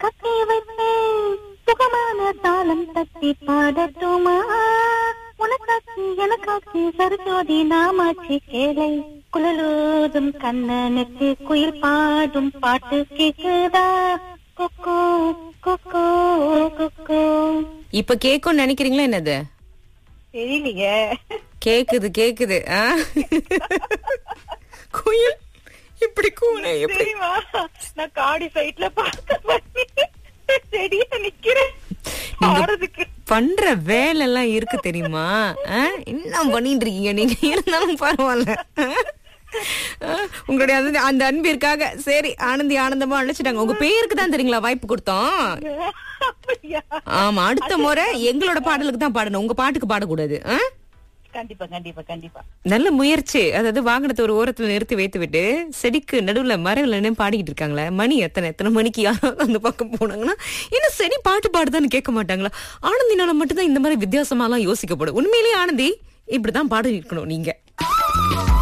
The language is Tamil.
கட்டி வைத்தேன் சுகமான தாளம் தட்டி பாடட்டுமா உனக்காச்சு எனக்காச்சு சரஸ்வதி நாமாச்சு கேளை குழலூதும் கண்ணனுக்கு குயில் பாடும் பாட்டு கேக்குதா கொக்கோ கொக்கோ கொக்கோ இப்ப கேக்கும்னு நினைக்கிறீங்களா என்னது தெரியலையே கேக்குது கேக்குது ஆ? குயில் இப்படி கூன எப்படி தெரியுமா நான் காடி சைட்ல பார்க்க பண்ணி செடிய நிக்கிறேன் ஆடுறதுக்கு பண்ற வேலை எல்லாம் இருக்கு தெரியுமா ஆ? என்ன பண்ணிட்டு இருக்கீங்க நீங்க இருந்தாலும் பரவாயில்ல ஆ? ஆ, உங்களுடைய அந்த அந்த அன்பிற்காக சரி ஆனந்தி ஆனந்தமா அழைச்சிட்டாங்க உங்க பேருக்கு தான் தெரியுங்களா வாய்ப்பு கொடுத்தோம் அப்படியா ஆமா அடுத்த முறை எங்களோட பாடலுக்கு தான் பாடணும் உங்க பாட்டுக்கு பாடக்கூடாது ஆ? கண்டிப்பா கண்டிப்பா கண்டிப்பா நல்ல முயற்சி அதாவது வாகனத்தை ஒரு ஓரத்துல நிறுத்தி வைத்து விட்டு செடிக்கு நடுவுல மரவில் நின்னு பாடிக்கிட்டு இருக்காங்களே மணி எத்தனை எத்தனை மணிக்கு யாராவது அந்த பக்கம் போனாங்கன்னா என்ன சரி பாட்டு பாடுதான்னு கேட்க மாட்டாங்களா ஆனந்தினால மட்டும்தான் இந்த மாதிரி வித்தியாசமா எல்லாம் யோசிக்கப்படும் உண்மையிலேயே ஆனந்தி இப்படிதான் பாடி இருக்கணும் நீங்க